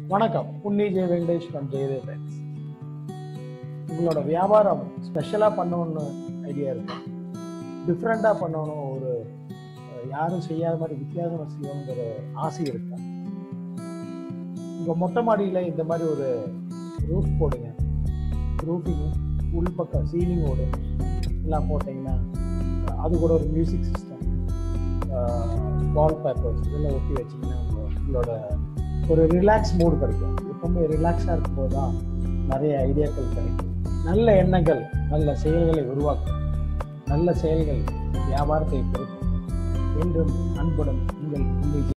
வணக்கம் புன்னி ஜெய Venkatesh from ஜெயதே banks உங்களோட வியாபாரம் ஸ்பெஷலாக பண்ணணும்னு ஐடியா இருக்கு டிஃப்ரெண்ட்டாக பண்ணணும் ஒரு அஹ், யாரும் செய்யாத மாதிரி வித்தியாசமாக செய்யணுங்கிற ஆசை இருக்கா உங்கள் மொட்டை மாடியில் இந்த மாதிரி ஒரு ரூஃப் போடுங்க ரூஃபிங் உள் பக்கம் சீலிங்கோடு எல்லாம் போட்டிங்கன்னா அஹ், அது கூட ஒரு மியூசிக் சிஸ்டம் வால் பேப்பர்ஸ் இதெல்லாம் ஒட்டி வச்சிங்கன்னா உங்க- உங்களோட ஒரு ரிலாக்ஸ் மூடு கிடைக்கும் எப்பவுமே ரிலாக்ஸாக இருக்கும்போது தான் நிறைய ஐடியாக்கள் கிடைக்கும் நல்ல எண்ணங்கள் நல்ல செயல்களை உருவாக்கும் நல்ல செயல்கள் வியாபாரத்தை பெருக்கும் என்றும் அன்புடன் உங்கள்